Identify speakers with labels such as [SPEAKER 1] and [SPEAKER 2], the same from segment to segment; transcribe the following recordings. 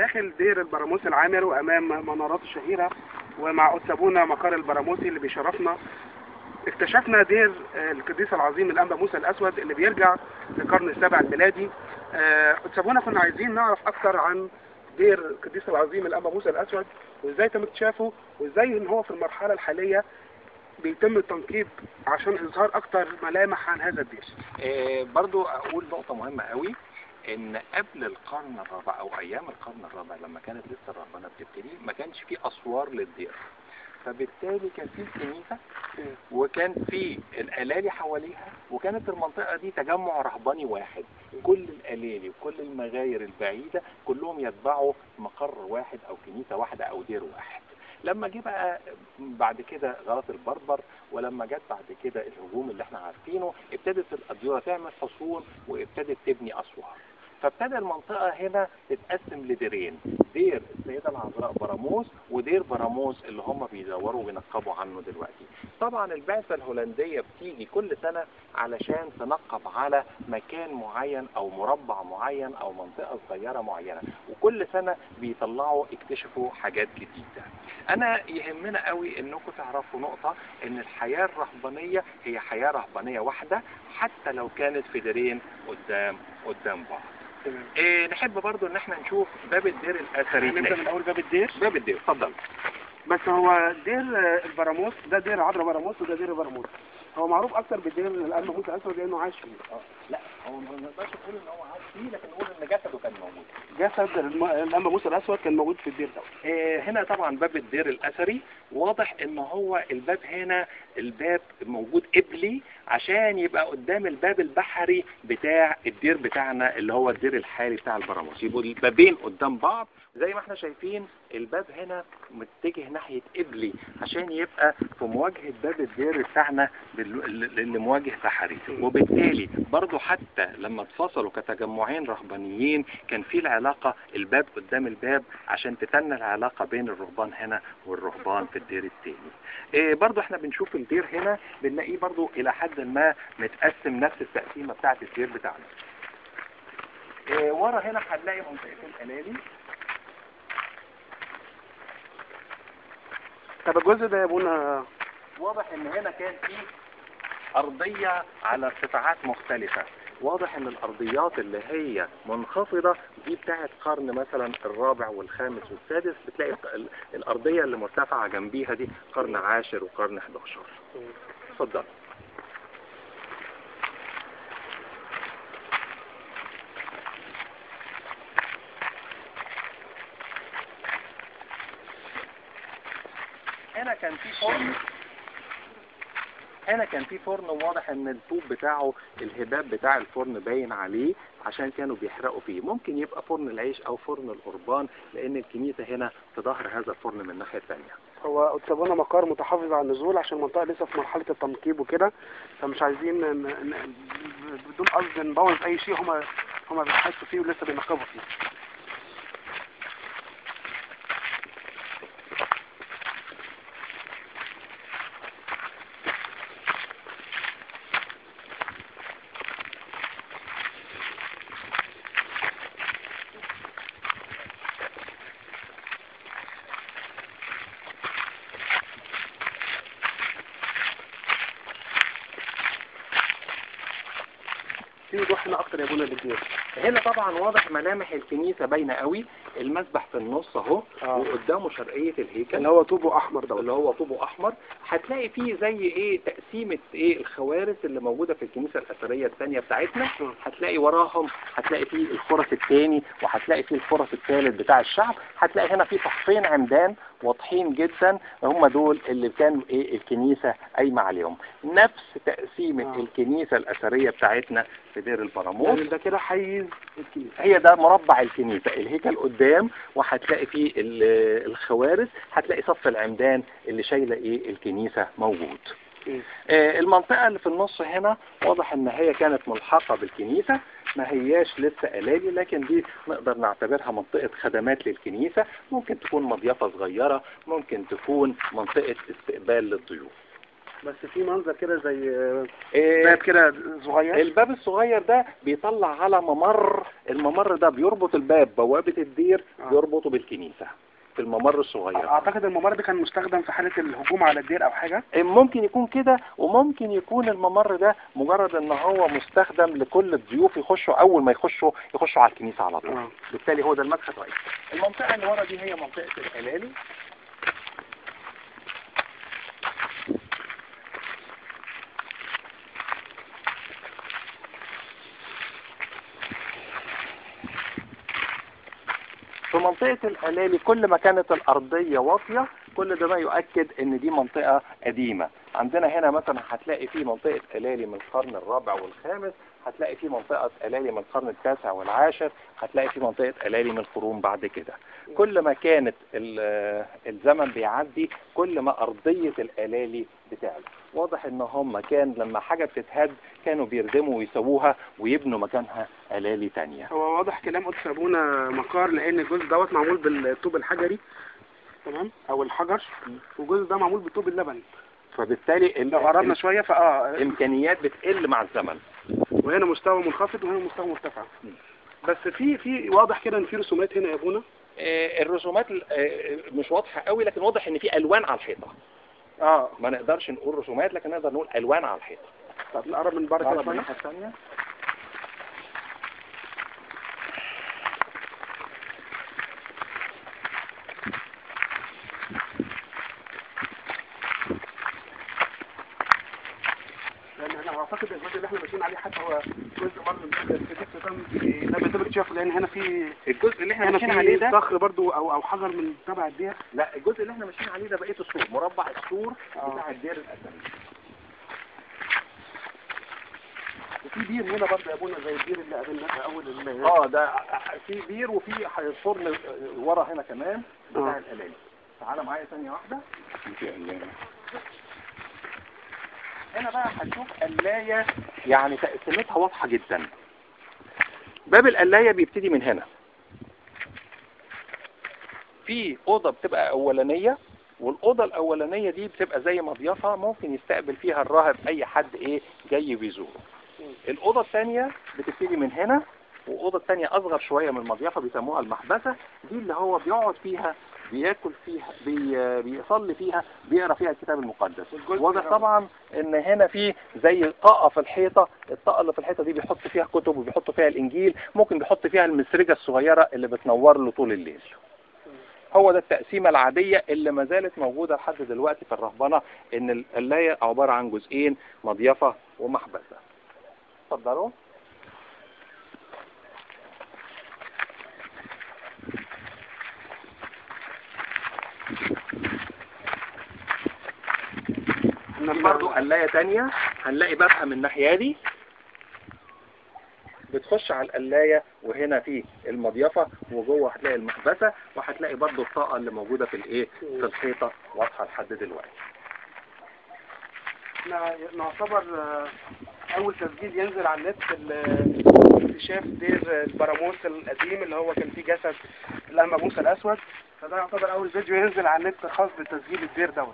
[SPEAKER 1] داخل دير البراموس العامر وامام منارات الشهيره ومع أتسابونا مقر البراموسي اللي بيشرفنا اكتشفنا دير آه، القديس العظيم الانبا موسى الاسود اللي بيرجع للقرن السابع الميلادي آه، أتسابونا كنا عايزين نعرف اكتر عن دير القديس العظيم الانبا موسى الاسود وازاي تم اكتشافه وازاي ان هو في المرحله الحاليه بيتم التنقيب عشان اظهار اكتر ملامح عن هذا الدير
[SPEAKER 2] آه، برضو اقول نقطة مهمة قوي ان قبل القرن الرابع او ايام القرن الرابع لما كانت لسه الرهبنة بتبتدي ما كانش في اسوار للدير فبالتالي كان في الكنيسة وكان في الالالي حواليها وكانت المنطقة دي تجمع رهباني واحد كل الالالي وكل المغاير البعيدة كلهم يتبعوا مقر واحد او كنيسة واحدة او دير واحد لما جه بقى بعد كده غلط البربر ولما جت بعد كده الهجوم اللي احنا عارفينه ابتدت الاديره تعمل حصون وابتدت تبني اسوار فابتدى المنطقة هنا تتقسم لديرين دير السيدة العذراء براموس ودير براموس اللي هم بيدوروا وينقبوا عنه دلوقتي طبعا البعثة الهولندية بتيجي كل سنة علشان تنقب على مكان معين او مربع معين او منطقة صغيرة معينة وكل سنة بيطلعوا يكتشفوا حاجات جديدة انا يهمنا قوي انكم تعرفوا نقطة ان الحياة الرهبانية هي حياة رهبانية واحدة حتى لو كانت في ديرين قدام قدام بعض إيه نحب برضو ان احنا نشوف باب الدير الاثري
[SPEAKER 1] نبدا
[SPEAKER 2] هناك.
[SPEAKER 1] من اول باب الدير
[SPEAKER 2] باب الدير اتفضل
[SPEAKER 1] بس هو دير آه، البراموس ده دير عذراء براموس وده دير البراموس هو معروف اكتر بالدير الانبا موسى الاسود لانه عايش فيه
[SPEAKER 2] لا هو ما نقدرش نقول ان هو عاش فيه لكن نقول ان جسده كان موجود
[SPEAKER 1] جسد الم- الانبا موسى الاسود كان موجود في الدير ده
[SPEAKER 2] إيه هنا طبعا باب الدير الاثري واضح ان هو الباب هنا الباب موجود قبلي عشان يبقى قدام الباب البحري بتاع الدير بتاعنا اللي هو الدير الحالي بتاع البراموس يبقوا البابين قدام بعض زي ما احنا شايفين الباب هنا متجه ناحية قبلي عشان يبقى في مواجهة باب الدير بتاعنا بال- اللي مواجه بحري وبالتالي برضو حتى لما اتفصلوا كتجمعين رهبانيين كان في العلاقة الباب قدام الباب عشان تتنى العلاقة بين الرهبان هنا والرهبان في الدير التاني إيه برضو احنا بنشوف الدير هنا بنلاقيه برضو الى حد ما متقسم نفس التقسيمة بتاعت الدير بتاعنا إيه ورا هنا هنلاقي منطقة الألالي
[SPEAKER 1] طب الجزء ده يا ابونا
[SPEAKER 2] واضح ان هنا كان في ارضية على ارتفاعات مختلفة واضح ان الارضيات اللي هي منخفضة دي بتاعت قرن مثلا الرابع والخامس والسادس بتلاقي ال- الارضية اللي مرتفعة جنبيها دي قرن عاشر وقرن 11 اتفضل هنا كان في فرن هنا كان في فرن وواضح ان الطوب بتاعه الهباب بتاع الفرن باين عليه عشان كانوا بيحرقوا فيه ممكن يبقى فرن العيش او فرن القربان لان الكنيسة هنا في ظهر هذا الفرن من الناحية الثانية
[SPEAKER 1] هو اتسابونا مقر متحافظ على النزول عشان المنطقه لسه في مرحله التنقيب وكده فمش عايزين ن- ن- بدون قصد نبوظ اي شيء هما هما بيحسوا فيه ولسه بينقبوا فيه في وضوح هنا اكتر يا ابونا للدير
[SPEAKER 2] هنا طبعا واضح ملامح الكنيسة باينة قوي المسبح في النص اهو
[SPEAKER 1] آه.
[SPEAKER 2] وقدامه شرقية الهيكل
[SPEAKER 1] اللي هو طوبه احمر ده
[SPEAKER 2] اللي هو طوبه احمر هتلاقي فيه زي ايه تقسيمة ايه الخوارز اللي موجودة في الكنيسة الاثرية الثانية بتاعتنا هتلاقي وراهم هتلاقي فيه الخرس الثاني وهتلاقي فيه الخرس الثالث بتاع الشعب هتلاقي هنا في صفين عمدان واضحين جدا هم دول اللي كانوا ايه الكنيسة قايمة عليهم نفس تقسيمة
[SPEAKER 1] آه.
[SPEAKER 2] الكنيسة الاثرية بتاعتنا في دير البراموس
[SPEAKER 1] يعني ده كده حيز الكنيسه
[SPEAKER 2] هي ده مربع الكنيسة الهيكل قدام وهتلاقي فيه ال- الخوارز هتلاقي صف العمدان اللي شايلة ايه الكنيسة موجود
[SPEAKER 1] مم.
[SPEAKER 2] آه، المنطقة اللي في النص هنا واضح ان هي كانت ملحقة بالكنيسة ما هياش لسه ألالي لكن دي نقدر نعتبرها منطقة خدمات للكنيسة ممكن تكون مضيفة صغيرة ممكن تكون منطقة استقبال للضيوف
[SPEAKER 1] بس في منظر كده زي
[SPEAKER 2] آه،
[SPEAKER 1] باب كده صغير
[SPEAKER 2] الباب الصغير ده بيطلع على ممر الممر ده بيربط الباب بوابة الدير
[SPEAKER 1] آه.
[SPEAKER 2] بيربطه بالكنيسة في الممر الصغير
[SPEAKER 1] اعتقد الممر ده كان مستخدم في حاله الهجوم على الدير او حاجه
[SPEAKER 2] ممكن يكون كده وممكن يكون الممر ده مجرد ان هو مستخدم لكل الضيوف يخشوا اول ما يخشوا يخشوا على الكنيسة على طول
[SPEAKER 1] آه.
[SPEAKER 2] بالتالي هو ده المدخل الرئيسي المنطقة اللي ورا دي هي منطقة الحلالي في منطقة الحلالي كل ما كانت الأرضية واطية كل ده ما يؤكد ان دي منطقة قديمة عندنا هنا مثلا هتلاقي في منطقة الالي من القرن الرابع والخامس هتلاقي في منطقة الالي من القرن التاسع والعاشر هتلاقي في منطقة الالي من القرون بعد كده كل ما كانت ال- الزمن بيعدي كل ما ارضية الالالي بتعلى واضح ان هم كان لما حاجة بتتهد كانوا بيردموا ويسووها ويبنوا مكانها الالي تانية
[SPEAKER 1] هو واضح كلام قدس ابونا مقار لان الجزء دوت معمول بالطوب الحجري تمام او الحجر والجزء ده معمول بالطوب اللبن
[SPEAKER 2] فبالتالي
[SPEAKER 1] لو قربنا
[SPEAKER 2] ال-
[SPEAKER 1] شويه فاه
[SPEAKER 2] الامكانيات بتقل مع الزمن
[SPEAKER 1] وهنا مستوى منخفض وهنا مستوى مرتفع
[SPEAKER 2] م.
[SPEAKER 1] بس في في واضح كده ان في رسومات هنا يا ابونا
[SPEAKER 2] آه، الرسومات ال- آه، مش واضحة قوي لكن واضح ان في الوان على الحيطة
[SPEAKER 1] اه
[SPEAKER 2] ما نقدرش نقول رسومات لكن نقدر نقول الوان على الحيطة
[SPEAKER 1] طب نقرب من بره كده
[SPEAKER 2] نقرب من
[SPEAKER 1] شويه
[SPEAKER 2] الناحية الثانية
[SPEAKER 1] لان انا اعتقد الجزء اللي احنا ماشيين عليه حتى هو جزء برضه من الكتف تم لما انت بتشوف لان هنا في
[SPEAKER 2] الجزء اللي احنا
[SPEAKER 1] هنا
[SPEAKER 2] ماشيين عليه
[SPEAKER 1] في
[SPEAKER 2] ده
[SPEAKER 1] صخر برضه او او حجر من تبع الدير
[SPEAKER 2] لا الجزء اللي احنا ماشيين عليه ده بقية السور مربع السور
[SPEAKER 1] آه.
[SPEAKER 2] بتاع الدير الأثري
[SPEAKER 1] وفي بير هنا برضه يا ابونا زي البير اللي قابلناه في اول ال-
[SPEAKER 2] اه ده في بير وفي فرن ورا هنا كمان بتاع
[SPEAKER 1] آه.
[SPEAKER 2] الالالي تعالى معايا ثانية واحدة هنا بقى هتشوف قلاية يعني تقسيمتها واضحة جدا باب القلاية بيبتدي من هنا في أوضة بتبقى أولانية والأوضة الأولانية دي بتبقى زي مضيفة ممكن يستقبل فيها الراهب أي حد إيه جاي بيزوره الأوضة الثانية بتبتدي من هنا والأوضة الثانية أصغر شوية من المضيفة بيسموها المحبسة دي اللي هو بيقعد فيها بياكل فيها بي بيصلي فيها بيقرا فيها الكتاب المقدس
[SPEAKER 1] والجزء
[SPEAKER 2] واضح
[SPEAKER 1] ده-
[SPEAKER 2] طبعا ان هنا في زي طاقه في الحيطه الطاقه اللي في الحيطه دي بيحط فيها كتب وبيحط فيها الانجيل ممكن بيحط فيها المسرجه الصغيره اللي بتنور له طول الليل هو ده التقسيمه العاديه اللي ما زالت موجوده لحد دلوقتي في الرهبنه ان القلايه عباره عن جزئين مضيفه ومحبسه اتفضلوا برضو قلاية تانية هنلاقي بابها من الناحية دي بتخش على القلاية وهنا في المضيفة وجوه هتلاقي المحبسة وهتلاقي برضو الطاقة اللي موجودة في الايه في الحيطة واضحة لحد دلوقتي
[SPEAKER 1] احنا نعتبر آه، اول تسجيل ينزل على النت ال- اكتشاف دير البراموس القديم اللي هو كان فيه جسد الانبا موسى الاسود فده يعتبر اول فيديو ينزل على النت خاص بتسجيل الدير دوت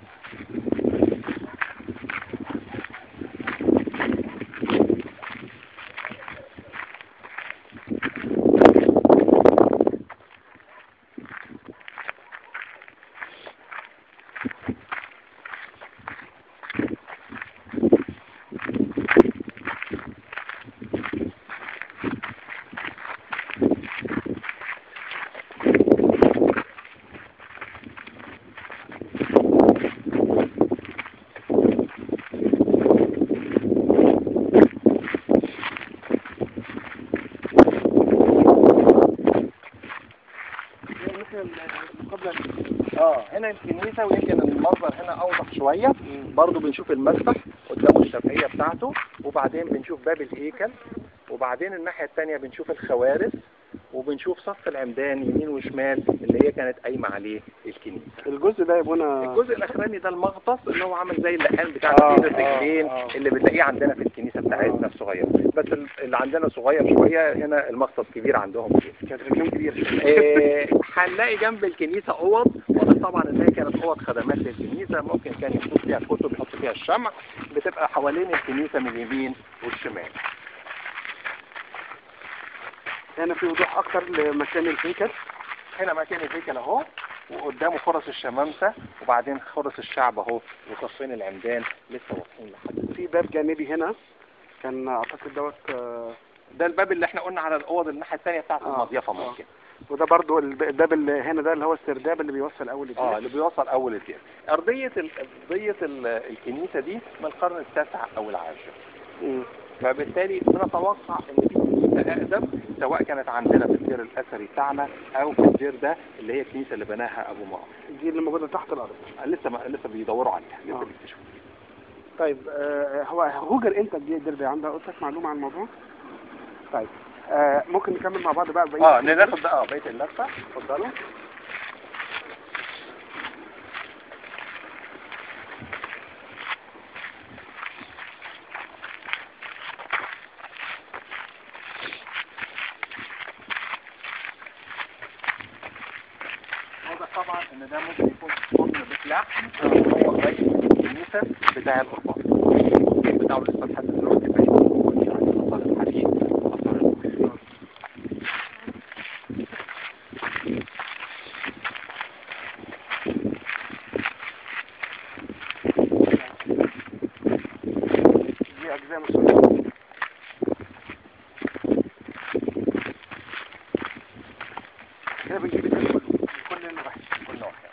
[SPEAKER 1] يعني مثل قبل
[SPEAKER 2] اه هنا الكنيسة ويمكن المنظر هنا اوضح شوية برضو بنشوف المسبح قدامه الشرقية بتاعته وبعدين بنشوف باب الهيكل وبعدين الناحية التانية بنشوف الخوارز وبنشوف صف العمدان يمين وشمال اللي هي كانت قايمة عليه الكنيسة
[SPEAKER 1] الجزء ده يا ابونا
[SPEAKER 2] الجزء الاخراني ده المغطس اللي هو عامل زي اللقان بتاع
[SPEAKER 1] آه،
[SPEAKER 2] ايد
[SPEAKER 1] آه،
[SPEAKER 2] الرجلين
[SPEAKER 1] آه.
[SPEAKER 2] اللي بنلاقيه عندنا في الكنيسة بتاعتنا الصغيرة بس ال- اللي عندنا صغير شوية هنا المغطس كبير عندهم كده
[SPEAKER 1] كانت رجلهم كبير
[SPEAKER 2] إيه، هنلاقي جنب الكنيسة أوض واضح طبعا إن هي كانت أوض خدمات للكنيسة ممكن كان يحط فيها كتب يحط فيها الشمع بتبقى حوالين الكنيسة من اليمين والشمال
[SPEAKER 1] هنا في وضوح اكتر لمكان الهيكل
[SPEAKER 2] هنا مكان الهيكل اهو وقدامه فرس الشمامسة وبعدين فرس الشعب اهو وصفين العمدان لسه واضحين لحد
[SPEAKER 1] في باب جانبي هنا كان اعتقد دوت آه،
[SPEAKER 2] ده الباب اللي احنا قلنا على الاوض الناحيه الثانيه بتاعت
[SPEAKER 1] آه.
[SPEAKER 2] المضيفه
[SPEAKER 1] آه.
[SPEAKER 2] ممكن
[SPEAKER 1] وده برضو الب- الباب اللي هنا ده اللي هو السرداب اللي بيوصل اول الدير
[SPEAKER 2] اه اللي بيوصل اول الدير ارضيه ال- ارضيه ال- الكنيسه دي من القرن التاسع او العاشر
[SPEAKER 1] مم.
[SPEAKER 2] فبالتالي بنتوقع ان دي كنيسه اقدم سواء كانت عندنا في الدير الاثري بتاعنا او في الدير ده اللي هي الكنيسه اللي بناها ابو معاذ
[SPEAKER 1] دي اللي موجوده تحت الارض
[SPEAKER 2] لسه ما لسه بيدوروا عليها لسه
[SPEAKER 1] آه.
[SPEAKER 2] بيكتشفوا
[SPEAKER 1] طيب آه هو هوجر امتى الدير الدير ده عندها قلت لك معلومه عن الموضوع طيب آه ممكن نكمل مع بعض بقى بقيه
[SPEAKER 2] اه ناخد بقى اه بقيه اللفه اتفضلوا واضح طبعا ان ده ممكن يكون فرن بسلاح هو قريب من الكنيسه بتاع القربان بتاعه لسه لحد دلوقتي باين يعني اثار الحديد اثار النور.
[SPEAKER 1] دي اجزاء مسؤوليه كده بنجيب الدير كله كل اللي راح
[SPEAKER 2] كل واحد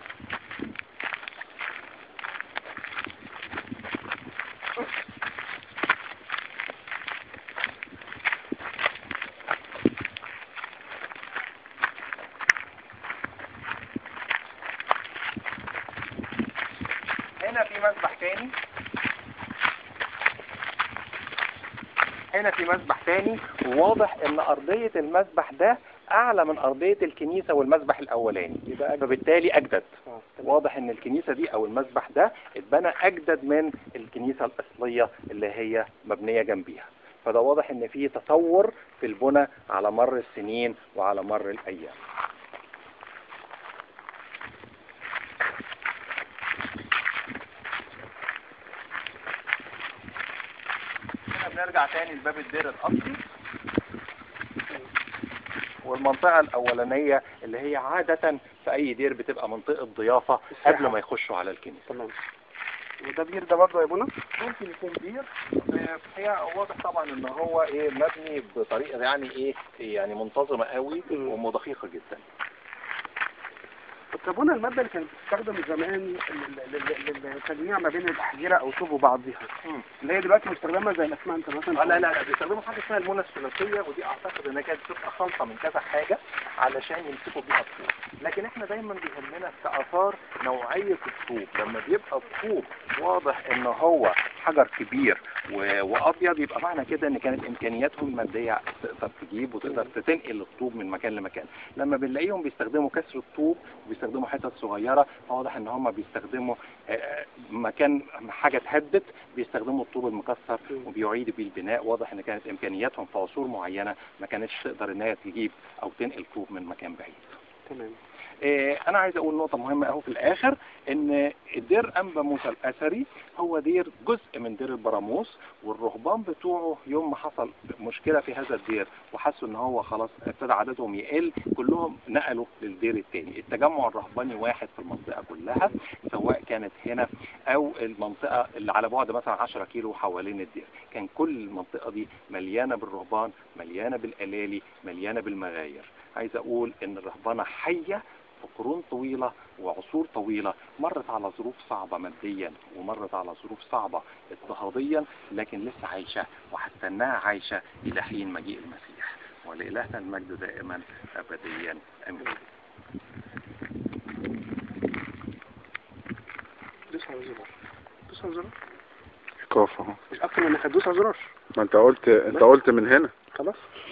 [SPEAKER 2] هنا في مسبح تاني هنا في مسبح تاني وواضح ان ارضية المسبح ده اعلى من ارضية الكنيسة والمسبح الاولاني
[SPEAKER 1] يبقى أجزاء.
[SPEAKER 2] فبالتالي اجدد
[SPEAKER 1] آه، تمام.
[SPEAKER 2] واضح ان الكنيسة دي او المسبح ده اتبنى اجدد من الكنيسة الاصلية اللي هي مبنية جنبيها فده واضح ان في تطور في البنى على مر السنين وعلى مر الايام هنا بنرجع تاني لباب الدير الاصلي والمنطقة الأولانية اللي هي عادة في أي دير بتبقى منطقة ضيافة
[SPEAKER 1] الساحة.
[SPEAKER 2] قبل ما يخشوا على الكنيسة
[SPEAKER 1] تمام وده بير ده برضه يا ابونا
[SPEAKER 2] ممكن يكون دير آه، هي واضح طبعا ان هو ايه مبني بطريقه يعني ايه يعني منتظمه قوي
[SPEAKER 1] مم.
[SPEAKER 2] ومدقيقه جدا
[SPEAKER 1] طب ابونا الماده اللي كانت بتستخدم زمان لل- لل- لل- للتجميع ما بين الاحجره او طوب وبعضها اللي هي دلوقتي مستخدمه زي الاسماء انت مثلا
[SPEAKER 2] اه لا لا لا بيستخدموا حاجه اسمها المونه الثلاثيه ودي اعتقد انها كانت بتبقى خلطه من كذا حاجه علشان يمسكوا بيها الطوب لكن احنا دايما بيهمنا في اثار نوعيه الطوب لما بيبقى الطوب واضح ان هو حجر كبير و- وابيض يبقى معنى كده ان كانت امكانياتهم الماديه تقدر تجيب وتقدر تنقل الطوب من مكان لمكان لما بنلاقيهم بيستخدموا كسر الطوب وبيستخدموا حتت صغيره فواضح ان هم بيستخدموا آه، آه، مكان حاجه اتهدت بيستخدموا الطوب المكسر وبيعيدوا بيه البناء واضح ان كانت امكانياتهم في عصور معينه ما كانتش تقدر ان هي تجيب او تنقل طوب من مكان بعيد
[SPEAKER 1] تمام
[SPEAKER 2] إيه، انا عايز اقول نقطه مهمه قوي في الاخر ان دير انبا موسى الاثري هو دير جزء من دير البراموس والرهبان بتوعه يوم ما حصل مشكله في هذا الدير وحسوا ان هو خلاص ابتدى عددهم يقل كلهم نقلوا للدير الثاني التجمع الرهباني واحد في المنطقه كلها سواء كانت هنا او المنطقه اللي على بعد مثلا 10 كيلو حوالين الدير كان كل المنطقه دي مليانه بالرهبان مليانه بالالالي مليانه بالمغاير عايز اقول ان الرهبانه حيه في قرون طويلة وعصور طويلة مرت على ظروف صعبة ماديا ومرت على ظروف صعبة اضطهاديا لكن لسه عايشة وهتستناها عايشة إلى حين مجيء المسيح ولإلهنا المجد دائما أبديا أمين
[SPEAKER 1] دوس على الزرار دوس على الزرار
[SPEAKER 3] كاف اهو
[SPEAKER 1] مش اكتر من انك هتدوس على الزرار
[SPEAKER 3] ما انت قلت انت قلت من هنا
[SPEAKER 1] خلاص